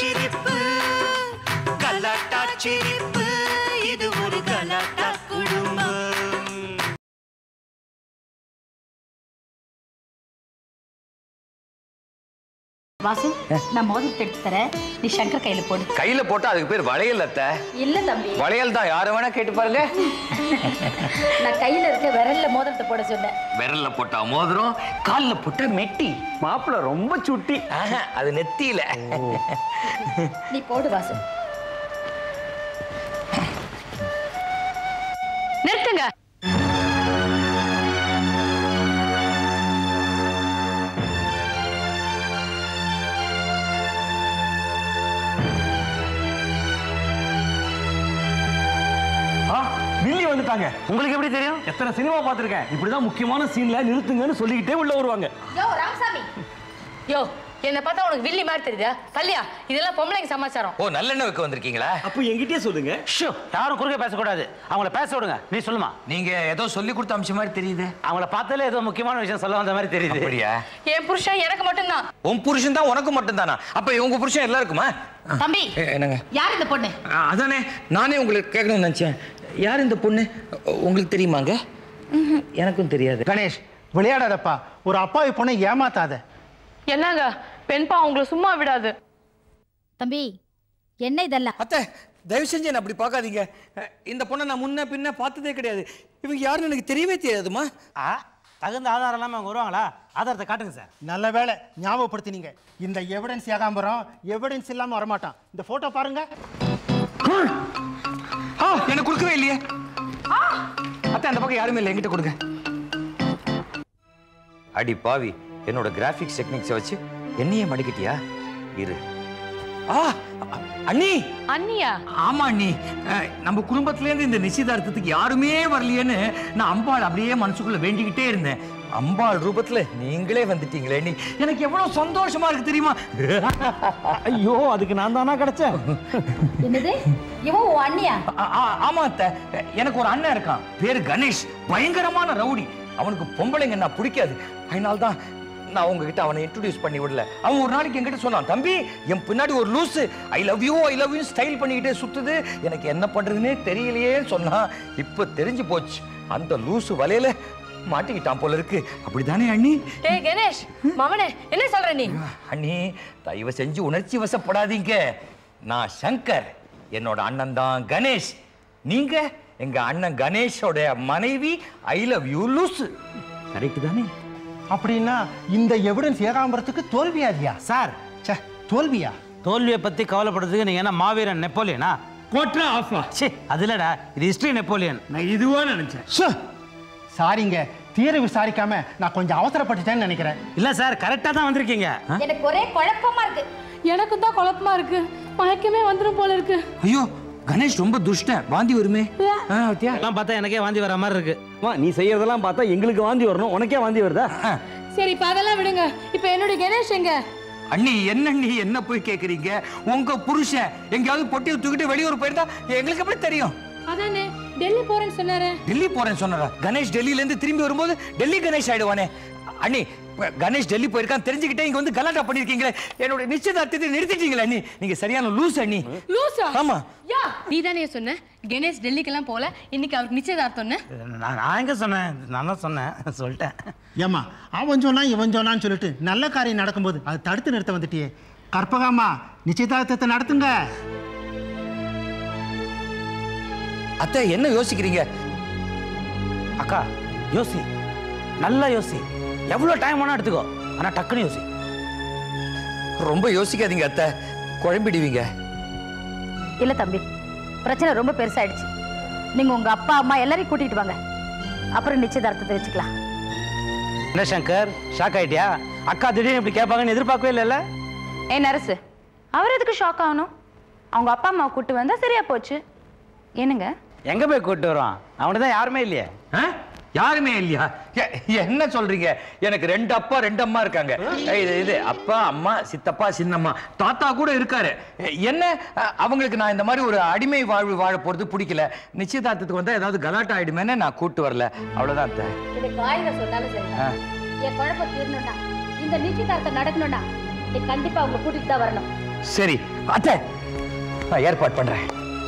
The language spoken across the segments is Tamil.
சிரிப்பு கலாட்டா சிரிப்பு இது ஒரு கலாட்டா குடும்பம் வாசு நான் மோதிரத்தை எடுத்து தரேன் நீ சங்கர் கையில போடு கையில போட்டா அதுக்கு பேர் வளையல் அத்தை இல்ல தம்பி வளையல் தான் யாரை வேணா கேட்டு பாருங்க நான் கையில இருக்க விரல்ல மோதிரத்தை போட சொன்னேன் விரல்ல போட்டா மோதிரம் கால்ல போட்டா மெட்டி மாப்பிள்ள ரொம்ப சுட்டி ஆஹா, அது நெத்தியில நீ போடு வாசு நிறுத்துங்க ஆ வில்லி வந்துட்டாங்க உங்களுக்கு எப்படி தெரியும் எத்தனை சினிமா பார்த்திருக்கேன் இப்படிதான் முக்கியமான சீன்ல நிறுத்துங்கன்னு சொல்லிக்கிட்டே உள்ள வருவாங்க யோ ராமசாமி யோ என்ன பார்த்தா உனக்கு வில்லி மாதிரி தெரியுதா கல்யா இதெல்லாம் பொம்பளைங்க சமாச்சாரம் ஓ நல்லெண்ணெய் வைக்க வந்திருக்கீங்களா அப்ப என்கிட்டயே சொல்லுங்க ஷோ யாரும் குறுக்க பேசக்கூடாது அவங்கள பேச விடுங்க நீ சொல்லுமா நீங்க ஏதோ சொல்லி கொடுத்த அம்சம் மாதிரி தெரியுது அவங்கள பார்த்தாலே ஏதோ முக்கியமான விஷயம் சொல்ல வந்த மாதிரி தெரியுது அப்படியா என் புருஷன் எனக்கு மட்டும்தான் உன் புருஷன் தான் உனக்கு மட்டும் தானா அப்ப உங்க புருஷன் எல்லாருக்குமா தம்பி எ- என்னங்க யார் இந்த பொண்ணு ஆ, அதானே நானே உங்களுக்கு கேட்கணும்னு நினைச்சேன் யார் இந்த பொண்ணு உங்களுக்கு தெரியுமாங்க எனக்கும் தெரியாது கணேஷ் விளையாடாதப்பா ஒரு அப்பாவி பொண்ணை ஏமாத்தாத என்னங்க பெண்பா உங்களை சும்மா விடாது தம்பி என்ன இதெல்லாம் அத்தை தயவு செஞ்சு என்ன அப்படி பார்க்காதீங்க அஹ், இந்த பொண்ணை நான் முன்ன பின்ன பார்த்ததே கிடையாது இவங்க யாருன்னு எனக்கு தெரியவே தெரியாதுமா ஆ தகுந்த ஆதாரம் இல்லாமல் அவங்க வருவாங்களா ஆதாரத்தை காட்டுங்க சார் நல்ல வேளை ஞாபகப்படுத்தினீங்க இந்த எவிடன்ஸ் ஏகாம்பரம் எவிடன்ஸ் இல்லாம வரமாட்டான் இந்த போட்டோ பாருங்க ஆ எனக்கு கொடுக்கவே இல்லையே அத்தை அந்த பக்கம் யாருமே இல்லை என்கிட்ட கொடுங்க அடி பாவி என்னோட கிராஃபிக்ஸ் டெக்னிக்ஸை வச்சு என்னையே மடிக்கிட்டியா இரு ஆ அ- அண்ணி அண்ணியா ஆமா அண்ணி அஹ், நம்ம குடும்பத்திலேருந்து இந்த நிச்சயதார்த்தத்துக்கு யாருமே வரலையேன்னு நான் அம்பாள் அப்படியே மனசுக்குள்ள வேண்டிக்கிட்டே இருந்தேன் அம்பாள் ரூபத்துல நீங்களே வந்துட்டீங்களே நீ எனக்கு எவ்வளவு சந்தோஷமா இருக்கு தெரியுமா ஐயோ அதுக்கு நான் தானா கிடைச்சேன் என்னது இவன் உன் அண்ணியா ஆ- ஆ- ஆமா அத்தை எனக்கு ஒரு அண்ணன் இருக்கான் பேரு கணேஷ் பயங்கரமான ரவுடி அவனுக்கு பொம்பளைங்க நான் பிடிக்காது அதனால தான் நான் உங்ககிட்ட அவனை இன்ட்ரோடியூஸ் பண்ணி விடல அவன் ஒரு நாளைக்கு என்கிட்ட சொன்னான் தம்பி என் பின்னாடி ஒரு லூசு I love you I love you style பண்ணிக்கிட்டே சுத்துது எனக்கு என்ன பண்றதுன்னே தெரியலையேன்னு சொன்னான் இப்போ தெரிஞ்சு போச்சு அந்த லூசு வலையில மாட்டிக்கிட்டான் போல இருக்கு அப்படிதானே அண்ணி டேய் கணேஷ் மவனே என்ன சொல்ற நீ அண்ணி தயவு செஞ்சு உணர்ச்சி வசப்படாதீங்க நான் சங்கர் என்னோட அண்ணன் தான் கணேஷ் நீங்க எங்க அண்ணன் கணேஷோட மனைவி ஐ லவ் யூ லூசு கரெக்ட் தானே அப்படின்னா இந்த எவிடன்ஸ் ஏகாம்பரத்துக்கு தோல்வியாதியா சார் ச்சே தோல்வியா தோல்வியை பற்றி கவலைப்படுறதுக்கு நீங்கள் என்ன மாவீரன் நெப்போலியனா கோட்ரா ஆஃபா சே அது இல்லடா இது ஹிஸ்ட்ரி நெப்போலியன் நான் இதுவா நினைச்சேன் ச்சே, சாரிங்க தீர விசாரிக்காம நான் கொஞ்சம் அவசரப்பட்டுட்டேன்னு நினைக்கிறேன் இல்லை சார் கரெக்டாக தான் வந்திருக்கீங்க ஆ? எனக்கு ஒரே குழப்பமா இருக்கு எனக்கும் தான் குழப்பமா இருக்கு மயக்கமே வந்துடும் போல இருக்கு ஐயோ கணேஷ் ரொம்ப துஷ்டன் வாந்தி வருமே ஆ, பாத்தியா? எல்லாம் பார்த்தா எனக்கே வாந்தி வர மாதிரி இருக்கு அம்மா, நீ செய்யறதெல்லாம் பார்த்தா எங்களுக்கு வாந்தி வரணும் உனக்கே வாந்தி வருதா ஆ. சரி இப்ப அதெல்லாம் விடுங்க இப்ப என்னுடைய கணேஷ் எங்க அண்ணி என்ன நீ என்ன போய் கேக்குறீங்க உங்க புருஷன் எங்கேயாவது பொட்டியை தூக்கிட்டு வெளியூர் போயிருந்தா எங்களுக்கு எப்படி தெரியும் அதானே டெல்லி போறேன்னு சொன்னாரு டெல்லி போறேன்னு சொன்னாரா கணேஷ் டெல்லியில இருந்து திரும்பி வரும்போது டெல்லி கணேஷ் ஆயிடுவானே அண்ணி இப்ப கணேஷ் டெல்லி போயிருக்கான் தெரிஞ்சுக்கிட்டே இங்க வந்து கலாட்டா பண்ணிருக்கீங்களே என்னோட நிச்சயதார்த்தத்தை நிறுத்திட்டீங்களே அண்ணி நீங்க சரியான லூஸ் அண்ணி லூசா ஆமா யா நீ தானே சொன்ன கணேஷ் டெல்லிக்கெல்லாம் போல இன்னைக்கு அவருக்கு நிச்சயதார்த்தம்னு நான் நான் எங்கே சொன்னேன் நான் தான் சொன்னேன் சொல்லிட்டேன் ஏம்மா அவன் சொன்னா இவன் சொன்னான்னு சொல்லிட்டு நல்ல காரியம் நடக்கும்போது அதை தடுத்து நிறுத்த வந்துட்டியே கற்பகாமா நிச்சயதார்த்தத்தை நடத்துங்க அத்தை என்ன யோசிக்கிறீங்க அக்கா யோசி நல்லா யோசி எவ்வளோ டைம் வேணா எடுத்துக்கோ ஆனால் டக்குன்னு யோசி ரொம்ப யோசிக்காதீங்க அத்தை குழம்பிடுவீங்க இல்ல தம்பி பிரச்சனை ரொம்ப பெருசாயிடுச்சு நீங்க உங்க அப்பா அம்மா எல்லாரையும் கூட்டிட்டு வாங்க அப்புறம் நிச்சயதார்த்தத்தை வச்சுக்கலாம் என்ன சங்கர் ஷாக் ஆயிட்டியா அக்கா திடீர்னு இப்படி கேட்பாங்கன்னு எதிர்பார்க்கவே இல்லைல்ல ஏ நரசு அவர் எதுக்கு ஷாக் ஆகணும் அவங்க அப்பா அம்மாவை கூட்டு வந்தா சரியா போச்சு என்னங்க எங்கே போய் கூப்பிட்டு வரோம் அவனுக்கு தான் யாருமே இல்லையே ஆ? யாருமே இல்லையா எ- என்ன சொல்றீங்க எனக்கு ரெண்டு அப்பா ரெண்டு அம்மா இருக்காங்க இது இது அப்பா அம்மா சித்தப்பா சின்னம்மா தாத்தா கூட இருக்காரு எ- என்ன அ, அவங்களுக்கு நான் இந்த மாதிரி ஒரு அடிமை வாழ்வு வாழ போறது பிடிக்கல நிச்சயதார்த்தத்துக்கு வந்தா ஏதாவது கலாட்டா ஆயிடுமேன்னு நான் கூட்டு வரல அவ்வளவுதான் அத்தை. எனக்கு ஆயிரம் சொன்னாலும் சரி என் குழப்பம் தீரணும்னா இந்த நிச்சயதார்த்தம் நடக்கணும்னா நீ கண்டிப்பா அவங்க கூட்டிட்டு தான் வரணும் சரி அத்தை நான் ஏற்பாடு பண்றேன்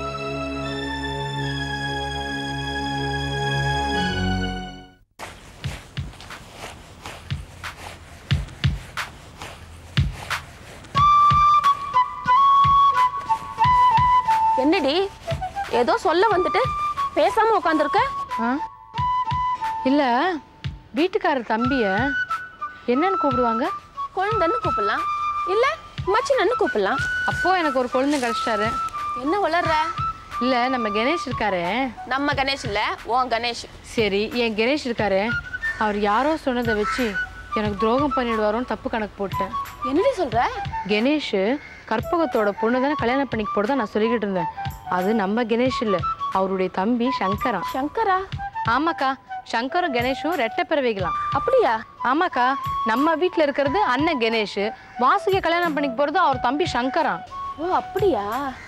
என்னடி ஏதோ சொல்ல வந்துட்டு பேசாம உட்காந்துருக்க ஆ இல்லை வீட்டுக்காரர் தம்பிய என்னன்னு கூப்பிடுவாங்க குழந்தைன்னு கூப்பிடலாம் இல்ல மச்சினன்னு கூப்பிடலாம் அப்போ எனக்கு ஒரு குழந்தை கிடைச்சிட்டாரு என்ன வளர்ற இல்லை நம்ம கணேஷ் இருக்காரு நம்ம கணேஷ் இல்ல உன் கணேஷ் சரி என் கணேஷ் இருக்காரு அவர் யாரோ சொன்னதை வச்சு எனக்கு துரோகம் பண்ணிடுவாரோன்னு தப்பு கணக்கு போட்டேன் என்னடி சொல்ற கணேஷ் கற்பகத்தோட பொண்ணு தானே கல்யாணம் பண்ணிக்க போறதா நான் சொல்லிக்கிட்டு இருந்தேன் அது நம்ம கணேஷ் இல்லை அவருடைய தம்பி சங்கரா சங்கரா ஆமாக்கா சங்கரும் கணேஷும் ரெட்டை பிறவைகளாம் அப்படியா ஆமாக்கா நம்ம வீட்டில் இருக்கிறது அண்ணன் கணேஷ் வாசுகிய கல்யாணம் பண்ணிக்க போறது அவர் தம்பி சங்கரா ஓ அப்படியா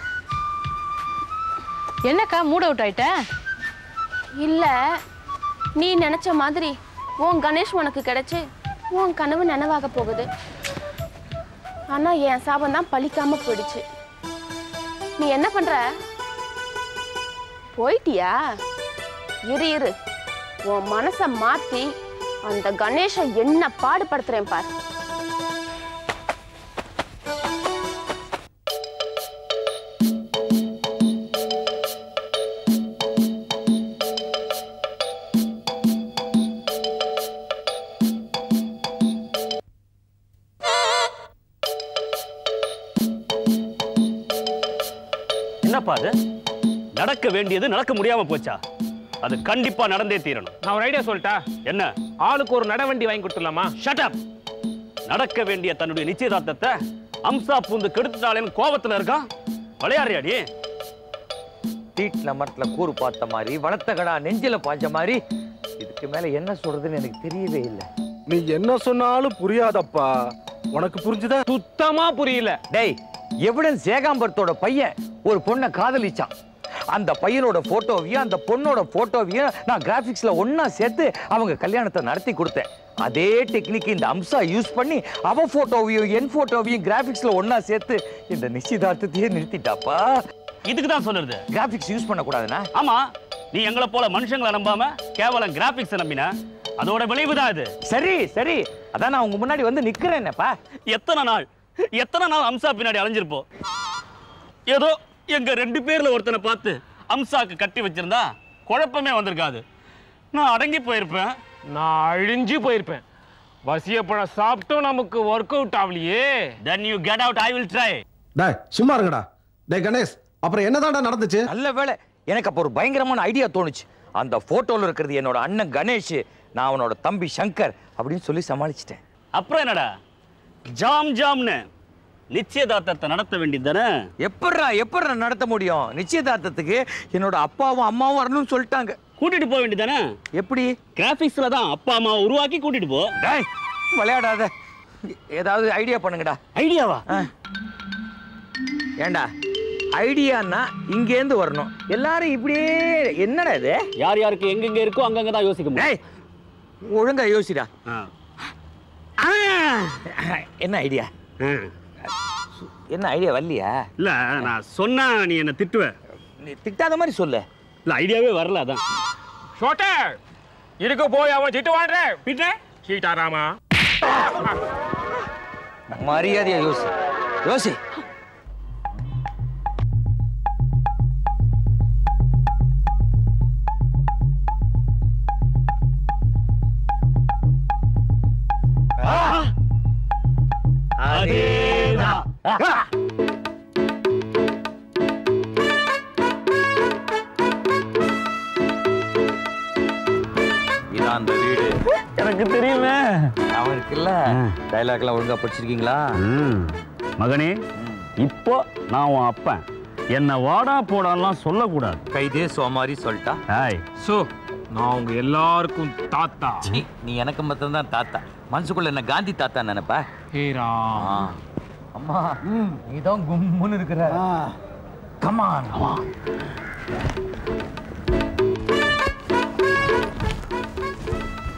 என்னக்கா மூட் அவுட் ஆயிட்ட இல்ல நீ நினைச்ச மாதிரி உன் கணேஷ் உனக்கு கிடைச்சு உன் கனவு நனவாக போகுது ஆனா என் சாபம் தான் பழிக்காம போயிடுச்சு நீ என்ன பண்ற போயிட்டியா இரு இரு உன் மனசை மாத்தி அந்த கணேஷை என்ன பாடுபடுத்துறேன் பார் என்னப்பா அது நடக்க வேண்டியது நடக்க முடியாம போச்சா அது கண்டிப்பா நடந்தே தீரணும் நான் ஒரு ஐடியா சொல்லிட்டா என்ன ஆளுக்கு ஒரு நடவண்டி வாங்கி கொடுத்துடலாமா ஷட் அப் நடக்க வேண்டிய தன்னுடைய நிச்சயதார்த்தத்தை அம்சா பூந்து கெடுத்துட்டாளேன்னு கோபத்துல இருக்கான் விளையாடுறியாடி தீட்ல மரத்துல கூறு பார்த்த மாதிரி வளர்த்த கடா நெஞ்சில பாஞ்ச மாதிரி இதுக்கு மேல என்ன சொல்றதுன்னு எனக்கு தெரியவே இல்லை நீ என்ன சொன்னாலும் புரியாதப்பா உனக்கு புரிஞ்சுதா சுத்தமா புரியல டேய் எவிடன்ஸ் ஏகாம்பரத்தோட பையன் ஒரு பொண்ணை காதலிச்சான் அந்த பையனோட போட்டோவையும் அந்த பொண்ணோட போட்டோவையும் நான் கிராபிக்ஸ்ல ஒண்ணா சேர்த்து அவங்க கல்யாணத்தை நடத்தி கொடுத்தேன் அதே டெக்னிக் இந்த அம்சா யூஸ் பண்ணி அவ போட்டோவையும் என் போட்டோவையும் கிராபிக்ஸ்ல ஒண்ணா சேர்த்து இந்த நிச்சயதார்த்தத்தையே நிறுத்திட்டாப்பா இதுக்கு தான் சொல்லுறது கிராபிக்ஸ் யூஸ் பண்ணக்கூடாதுன்னா ஆமா நீ எங்களை போல மனுஷங்களை நம்பாம கேவலம் கிராபிக்ஸ் நம்பின அதோட விளைவு தான் இது சரி சரி அதான் நான் உங்க முன்னாடி வந்து நிக்கிறேன்னப்பா எத்தனை நாள் எத்தனை நாள் அம்சா பின்னாடி அலைஞ்சிருப்போம் ஏதோ எங்க ரெண்டு பேர்ல ஒருத்தனை பார்த்து அம்சாக்கு கட்டி வச்சிருந்தா குழப்பமே வந்திருக்காது நான் அடங்கி போயிருப்பேன் நான் அழிஞ்சு போயிருப்பேன் வசியப்பழம் சாப்பிட்டும் நமக்கு ஒர்க் அவுட் ஆகலையே then you get out I will try டேய் சும்மா இருங்கடா டேய் கணேஷ் அப்புறம் என்னதான்டா நடந்துச்சு நல்ல வேளை எனக்கு அப்போ ஒரு பயங்கரமான ஐடியா தோணுச்சு அந்த போட்டோல இருக்கிறது என்னோட அண்ணன் கணேஷ் நான் அவனோட தம்பி சங்கர் அப்படின்னு சொல்லி சமாளிச்சிட்டேன் அப்புறம் என்னடா ஜாம் ஜாம்னு நிச்சயதார்த்தத்தை நடத்த வேண்டியது தானே எப்பட்றா எப்பட்றா நடத்த முடியும் நிச்சயதார்த்தத்துக்கு என்னோட அப்பாவும் அம்மாவும் வரணும்னு சொல்லிட்டாங்க கூட்டிட்டு போக வேண்டியதானே எப்படி கிராபிக்ஸ்ல தான் அப்பா அம்மா உருவாக்கி கூட்டிட்டு போ டேய் விளையாடாத ஏதாவது ஐடியா பண்ணுங்கடா ஐடியாவா ஏண்டா ஐடியான்னா இங்கேருந்து வரணும் எல்லாரும் இப்படியே என்னடா இது யார் யாருக்கு எங்கெங்க இருக்கோ அங்கங்க தான் யோசிக்க முடியும் டேய் ஒழுங்கா யோசிடா ஆ. ஆ, என்ன ஐடியா ஆ. என்ன ஐடியா வரலையா இல்ல நான் சொன்னா நீ என்ன திட்டுவ நீ திட்டாத மாதிரி சொல்லு இல்ல ஐடியாவே வரல அதான் ஷோட்டர் இதுக்கு போய் அவன் திட்டு வாடுற பின்ன சீட்டாராமா மரியாதையா யோசி யோசி அதேதான் இதான் அந்த வீடு எனக்கு தெரியுமே அவன் இருக்குல்ல டைலாக்லாம் ஒழுங்கா படிச்சிருக்கீங்களா மகனே இப்போ நான் உன் அப்பன் என்ன வாடா போடாலாம் சொல்லக்கூடாது கைதே சோமாரி சொல்லிட்டா ஹாய் சோ நான் உங்க எல்லாருக்கும் தாத்தா சீ, நீ எனக்கு மட்டும்தான் தாத்தா மனசுக்குள்ள என்ன காந்தி தாத்தா நினைப்பா ஹேரா அம்மா நீதான் கும்முன்னு இருக்கிற கமான்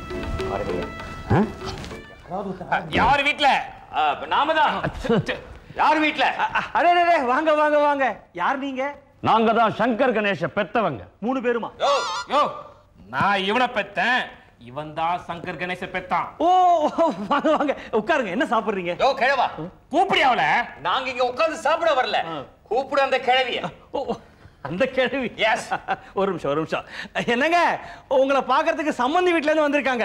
யார் வீட்ல நாம தான் யார் வீட்ல அடே அடே, அடே வாங்க வாங்க வாங்க யார் நீங்க நாங்க தான் சங்கர் கணேச பெத்தவங்க மூணு பேருமா யோ யோ நான் இவனை பெத்தேன் இவன் தான் சங்கர் கணேச பெத்தான் ஓ வாங்க வாங்க உட்காருங்க என்ன சாப்பிடுறீங்க யோ கிழவா கூப்பிடி அவள நாங்க இங்க உட்கார்ந்து சாப்பிட வரல கூப்பிடு அந்த கிழவிய ஓ ஓ, அந்த கேள்வி Yes. ஒரு நிமிஷம் ஒரு நிமிஷம் என்னங்க உங்களை பார்க்கறதுக்கு சம்மந்தி வீட்ல இருந்து வந்திருக்காங்க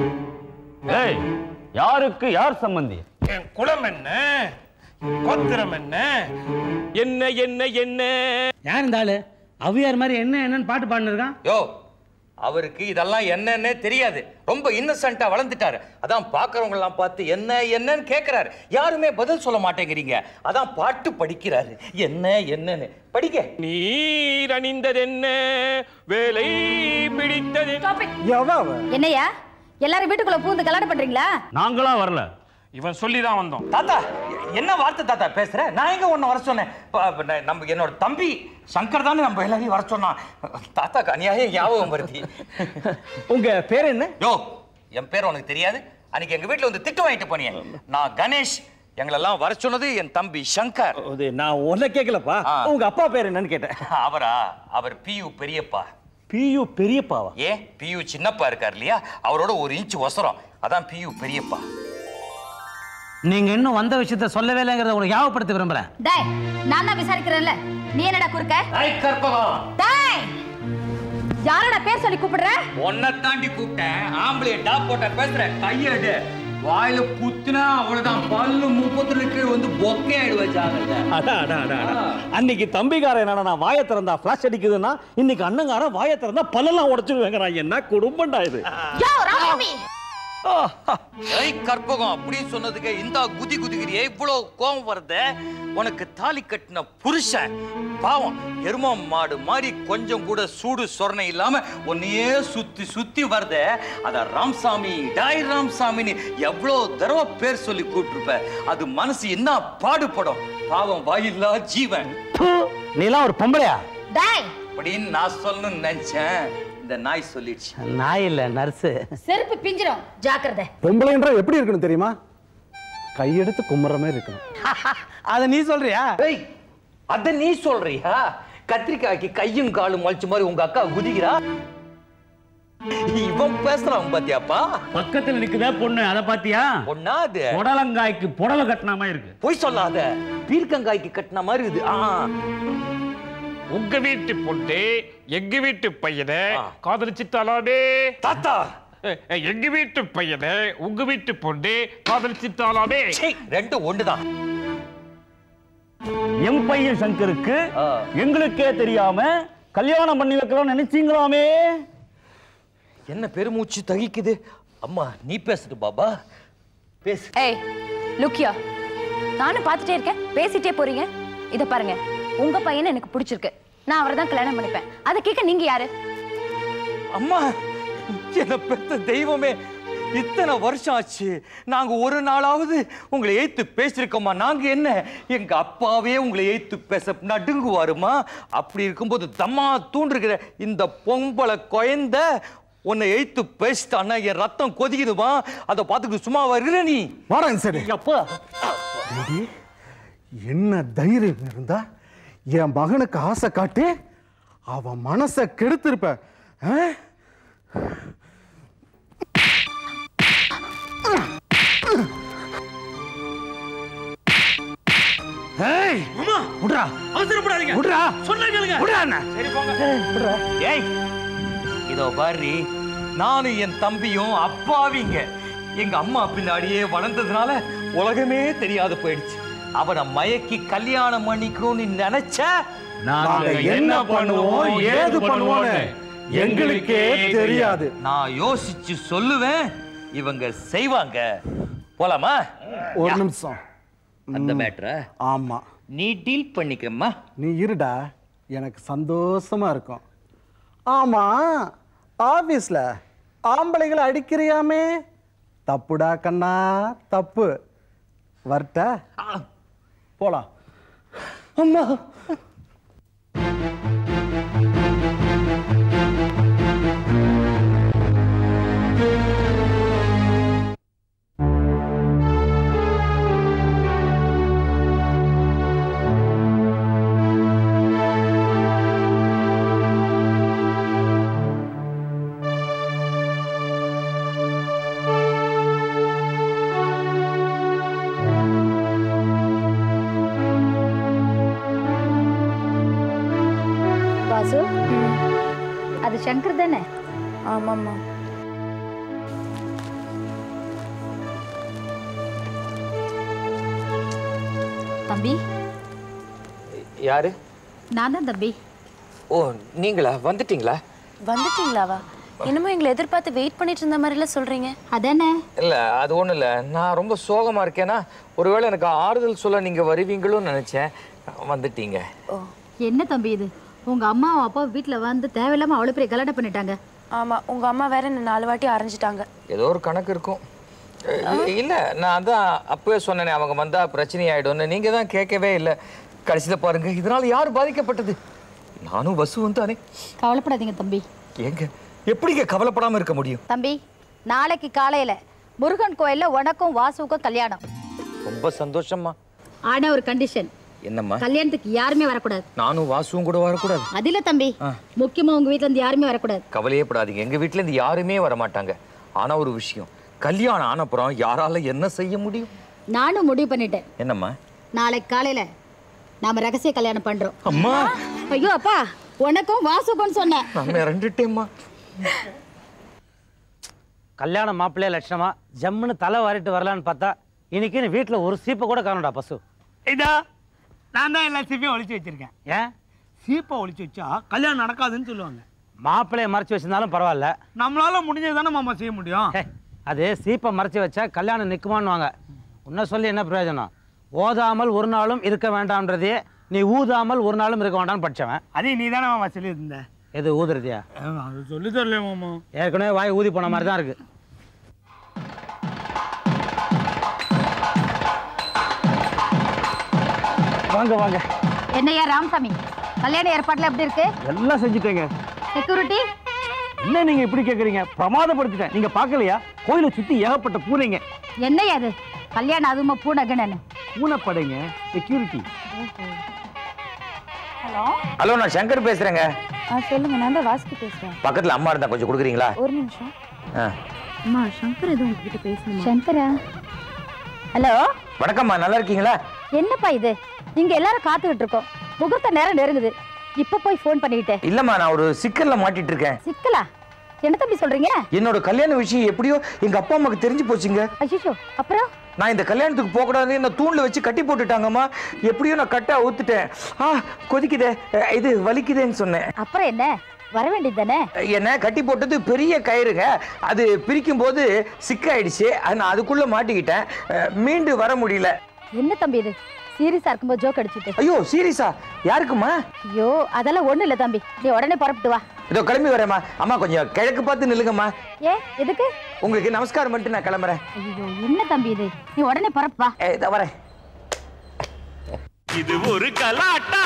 ஏய் யாருக்கு யார் சம்பந்தி என் குலம் என்ன கோத்திரம் என்ன என்ன என்ன என்ன யார் இந்த ஆளு அவ்வியார் மாதிரி என்ன என்னன்னு பாட்டு பாடினிருக்கான் யோ அவருக்கு இதெல்லாம் என்னன்னே தெரியாது ரொம்ப இன்னசென்ட்டா வளர்ந்துட்டாரு அதான் பாக்குறவங்க எல்லாம் பார்த்து என்ன என்னன்னு கேக்குறாரு யாருமே பதில் சொல்ல மாட்டேங்கிறீங்க அதான் பாட்டு படிக்கிறாரு என்ன என்னன்னு படிக்க நீர் அணிந்தது என்ன வேலை பிடித்தது என்னையா எல்லாரும் வீட்டுக்குள்ள பூந்து கல்யாணம் பண்றீங்களா நாங்களா வரல இவன் சொல்லி தான் வந்தோம் தாத்தா என்ன வார்த்தை தாத்தா பேசுற நான் எங்க ஒண்ணு வர சொன்னேன் ப- ப- நான் நம்ம என்னோட தம்பி சங்கர் தானே நம்ம எல்லாரையும் வர சொன்னான் தாத்தாக்கு அநியாயம் ஞாபகம் வருது உங்க பேர் என்ன யோ என் பேர் உனக்கு தெரியாது அன்னைக்கு எங்க வீட்ல வந்து திட்டு வாங்கிட்டு போனியே நான் கணேஷ் எங்களெல்லாம் வர சொன்னது என் தம்பி சங்கர் அது நான் உன்னை கேட்கலப்பா ஆ. உங்க அப்பா பேர் என்னன்னு கேட்டேன் அவரா அவர் பியு பெரியப்பா பியு பெரியப்பாவா ஏ பியு சின்னப்பா இருக்கார் இல்லையா அவரோட ஒரு இன்ச் ஒசரம் அதான் பியு பெரியப்பா நீங்க இன்னும் வந்த விஷயத்த சொல்லவே இல்லைங்கிறத உங்களுக்கு ஞாபகப்படுத்த விரும்புறேன் டேய் நான் தான் விசாரிக்கிறேன்ல நீ என்னடா குறுக்க ஐ கற்பகம் டேய் யாரோட பேர் சொல்லி கூப்பிடுற உன்னை தாண்டி கூப்பிட்டேன் ஆம்பளைய டாப் போட்ட பேசுற கையெடு வாயில குத்துனா அவ்வளவுதான் பல்லு முப்பத்தி கீழ் வந்து பொக்கே ஆயிடுவா ஜாகிரதை அடா அடா அடா அடா. அன்னைக்கு தம்பிக்காரன் என்னடா நான் வாயை திறந்தா ஃபிளாஷ் அடிக்குதுன்னா இன்னைக்கு அண்ணங்காரன் வாயை திறந்தா பல்லெல்லாம் உடைச்சிருவேங்க நான் என்ன குடும்பம்டா இது யோ ராமசாமி ஏய் கற்பகம் அப்படி சொன்னதுக்கு இந்த குதி குதிகிறியே இவ்வளவு கோபம் வருது உனக்கு தாலி கட்டின புருஷன் பாவம் எரும மாடு மாதிரி கொஞ்சம் கூட சூடு சொரணை இல்லாம உன்னையே சுத்தி சுத்தி வருது அத ராம்சாமி டாய் ராம்சாமின்னு எவ்வளவு தடவை பேர் சொல்லி கூப்பிட்டுருப்ப அது மனசு என்ன பாடுபடும் பாவம் வாயில்லா ஜீவன் நீலாம் ஒரு பொம்பளையா டேய் அப்படின்னு நான் சொல்லணும்னு நினைச்சேன் இந்த நாய் சொல்லிடுச்சு நாய் இல்ல நர்ஸு செருப்பு பிஞ்சிரும் ஜாக்கிரதை பொம்பளைன்றா எப்படி இருக்கணும் தெரியுமா கையெடுத்து கும்புற மாதிரி இருக்கணும் அத நீ சொல்றியா ஏய் அத நீ சொல்றியா கத்திரிக்காய்க்கு கையும் காலும் முளைச்ச மாதிரி உங்க அக்கா குதிக்கிறா இவன் பேசுறான் பாத்தியாப்பா பக்கத்துல நிக்குதா பொண்ணு அதை பாத்தியா ஒன்னா அது புடலங்காய்க்கு புடவை கட்டின மாதிரி இருக்கு பொய் சொல்லாத பீர்க்கங்காய்க்கு கட்டின மாதிரி இது ஆ உங்க வீட்டு பொண்ணு எங்க வீட்டு பையனை காதலிச்சிட்டாலாடே தாத்தா எங்க வீட்டு பையனை உங்க வீட்டு பொண்ணு காதலிச்சிட்டாலாடே சீ, ரெண்டும் ஒண்ணுதான் என் பையன் சங்கருக்கு ஆ. எங்களுக்கே தெரியாம கல்யாணம் பண்ணி வைக்கலாம் நினைச்சீங்களாமே என்ன பெருமூச்சு தகிக்குது அம்மா நீ பேசுது பாபா பேசு ஏய் லுக்கியா நானும் பார்த்துட்டே இருக்கேன் பேசிட்டே போறீங்க இத பாருங்க உங்க பையனை எனக்கு பிடிச்சிருக்கு நான் அவரை தான் கல்யாணம் பண்ணிப்பேன் அதை கேட்க நீங்க யாரு அம்மா என்ன பெத்த தெய்வமே இத்தனை வருஷம் ஆச்சு நாங்க ஒரு நாளாவது உங்களை ஏத்து பேசியிருக்கோமா நாங்க என்ன எங்க அப்பாவே உங்களை ஏத்து பேச நடுங்குவாருமா அப்படி இருக்கும்போது தம்மா தூண்டிருக்கிற இந்த பொம்பளை குழந்த உன்னை எய்த்து பேசிட்டான்னா என் ரத்தம் கொதிக்குதுமா அதை பார்த்துக்கிட்டு சும்மா வருகிற நீ வாடா சரி அப்பா என்ன தைரியம் இருந்தா என் மகனுக்கு ஆசை காட்டி அவன் மனசை கெடுத்திருப்ப ஆ? ஏய் அம்மா விட்றா அவசரப்படாதீங்க விட்றா சொன்னா கேளுங்க விட்றா அண்ணா சரி போங்க ஏய் இதோ பாரு நானும் என் தம்பியும் அப்பாவிங்க எங்க அம்மா பின்னாடியே வளர்ந்ததுனால உலகமே தெரியாது போயிடுச்சு அவனை மயக்கி கல்யாணம் பண்ணிக்கணும்னு நினைச்ச நாங்க என்ன பண்ணுவோம் ஏது பண்ணுவோம்னு எங்களுக்கே தெரியாது நான் யோசிச்சு சொல்லுவேன் இவங்க செய்வாங்க போலாமா ஒரு நிமிஷம் அந்த மேட்ரை ஆமா நீ டீல் பண்ணிக்கம்மா நீ இருடா எனக்கு சந்தோஷமா இருக்கும் ஆமா ஆபீஸ்ல ஆம்பளைகளை அடிக்கிறியாமே தப்புடா கண்ணா தப்பு வரட்டா போலாம் அம்மா சங்கர் தானே ஆமாம்மா தம்பி யாரு நான் தான் தம்பி ஓ நீங்களா வந்துட்டீங்களா வந்துட்டீங்களாவா என்னமோ எங்களை எதிர்பார்த்து வெயிட் பண்ணிட்டு இருந்த மாதிரிலாம் சொல்றீங்க அதானே இல்ல அது ஒண்ணும் இல்ல நான் ரொம்ப சோகமா இருக்கேன்னா ஒருவேளை எனக்கு ஆறுதல் சொல்ல நீங்க வருவீங்களோன்னு நினைச்சேன் வந்துட்டீங்க என்ன தம்பி இது உங்க அம்மாவும் அப்பா வீட்ல வந்து தேவையில்லாம அவ்வளவு பெரிய கலாட்டம் பண்ணிட்டாங்க ஆமா உங்க அம்மா வேற என்ன நாலு வாட்டி அரைஞ்சிட்டாங்க ஏதோ ஒரு கணக்கு இருக்கும் அஹ், இல்ல நான் தான் அப்பவே சொன்னேனே அவங்க வந்தா பிரச்சனை ஆயிடும்னு நீங்க தான் கேட்கவே இல்லை கடைசியில பாருங்க இதனால யார் பாதிக்கப்பட்டது நானும் வசுவும் தானே கவலைப்படாதீங்க தம்பி ஏங்க எப்படிங்க கவலைப்படாம இருக்க முடியும் தம்பி நாளைக்கு காலையில முருகன் கோயில்ல உனக்கும் வாசுவுக்கும் கல்யாணம் ரொம்ப சந்தோஷமா ஆனா ஒரு கண்டிஷன் என்னம்மா கல்யாணத்துக்கு யாருமே வரக்கூடாது நானும் வாசுவும் கூட வரக்கூடாது அது இல்ல தம்பி முக்கியமா உங்க வீட்ல இருந்து யாருமே வரக்கூடாது கவலையே படாதீங்க எங்க வீட்ல இருந்து யாருமே வர மாட்டாங்க ஆனா ஒரு விஷயம் கல்யாணம் ஆனப்புறம் யாரால என்ன செய்ய முடியும் நானும் முடிவு பண்ணிட்டேன் என்னம்மா நாளைக்கு காலையில நாம ரகசிய கல்யாணம் பண்றோம் அம்மா ஐயோ அப்பா உனக்கும் வாசுக்கும் சொன்னேன் நான் மிரண்டுட்டேம்மா கல்யாண மாப்பிள்ளைய லட்சணமா ஜம்முன்னு தலை வாரிட்டு வரலான்னு பார்த்தா இன்னைக்கு வீட்டில் ஒரு சீப்பை கூட காணும்டா பசு இதா நான் தான் எல்லா சீப்பையும் ஒழிச்சு வச்சிருக்கேன் ஏன் சீப்பை ஒழிச்சு வச்சா கல்யாணம் நடக்காதுன்னு சொல்லுவாங்க மாப்பிள்ளைய மறைச்சு வச்சிருந்தாலும் பரவாயில்ல நம்மளால முடிஞ்சது தானே மாமா செய்ய முடியும் ஹே, அது சீப்பை மறைச்சு வச்சா கல்யாணம் நிற்குமான்னுவாங்க உன்ன சொல்லி என்ன பிரயோஜனம் ஓதாமல் ஒரு நாளும் இருக்க வேண்டாம்ன்றதே நீ ஊதாமல் ஒரு நாளும் இருக்க வேண்டாம்னு படிச்சவன் அதே நீ தானே மாமா சொல்லியிருந்த எது ஊதுறதியா அது சொல்லி தரல மாமா ஏற்கனவே வாய் ஊதி போன மாதிரி தான் இருக்கு வாங்க வாங்க என்னையா ராமசாமி கல்யாண ஏற்பாடுல எப்படி இருக்கு எல்லாம் செஞ்சுட்டேங்க செக்யூரிட்டி என்ன நீங்க இப்படி கேக்குறீங்க பிரமாதப்படுத்திட்டேன் நீங்க பார்க்கலையா கோயிலை சுத்தி ஏகப்பட்ட பூனைங்க என்னையா அது கல்யாணம் அதுமா பூனகன்னு பூனைப்படைங்க செக்யூரிட்டி ஹலோ ஹலோ நான் சங்கர் பேசுறேங்க ஆ சொல்லுங்க நான் தான் வாசுகி பேசுறேன் பக்கத்துல அம்மா இருந்தா கொஞ்சம் கொடுக்குறீங்களா ஒரு நிமிஷம் ஆ. அம்மா சங்கர் எதுவும் உங்ககிட்ட பேசணுமா சங்கரா ஹலோ வணக்கம்மா நல்லா இருக்கீங்களா என்னப்பா இது இங்க எல்லாரும் காத்துக்கிட்டு இருக்கோம் முகூர்த்த நேரம் நெருங்குது இப்ப போய் ஃபோன் பண்ணிக்கிட்டே இல்லம்மா நான் ஒரு சிக்கல்ல மாட்டிட்டு இருக்கேன் சிக்கலா என்ன தம்பி சொல்றீங்க என்னோட கல்யாண விஷயம் எப்படியோ எங்க அப்பா அம்மாக்கு தெரிஞ்சு போச்சுங்க அய்யோ அப்புறம் நான் இந்த கல்யாணத்துக்கு போக கூடாது என்ன தூண்ல வச்சு கட்டி போட்டுட்டாங்கம்மா எப்படியோ நான் கட்ட ஊத்துட்டேன் ஆ கொதிக்குதே அஹ், இது வலிக்குதேன்னு சொன்னேன் அப்புறம் என்ன வர வேண்டியது தானே என்ன கட்டி போட்டது பெரிய கயிறுங்க அது பிரிக்கும் போது சிக்காயிடுச்சு அது நான் அதுக்குள்ள மாட்டிக்கிட்டேன் அஹ், மீண்டு வர முடியல என்ன தம்பி இது சீரியஸா இருக்கும்போது ஜோக் அடிச்சிட்டு ஐயோ சீரியஸா யாருக்குமா ஐயோ அதெல்லாம் ஒண்ணும் இல்ல தம்பி நீ உடனே புறப்பட்டு வா இதோ கிளம்பி வரேம்மா அம்மா கொஞ்சம் கிழக்கு பார்த்து நில்லுங்கம்மா ஏ எதுக்கு உங்களுக்கு நமஸ்காரம் பண்ணிட்டு நான் கிளம்புறேன் ஐயோ என்ன தம்பி இது நீ உடனே புறப்பட்டு வா ஏ, இதோ வரேன் இது ஒரு கலாட்டா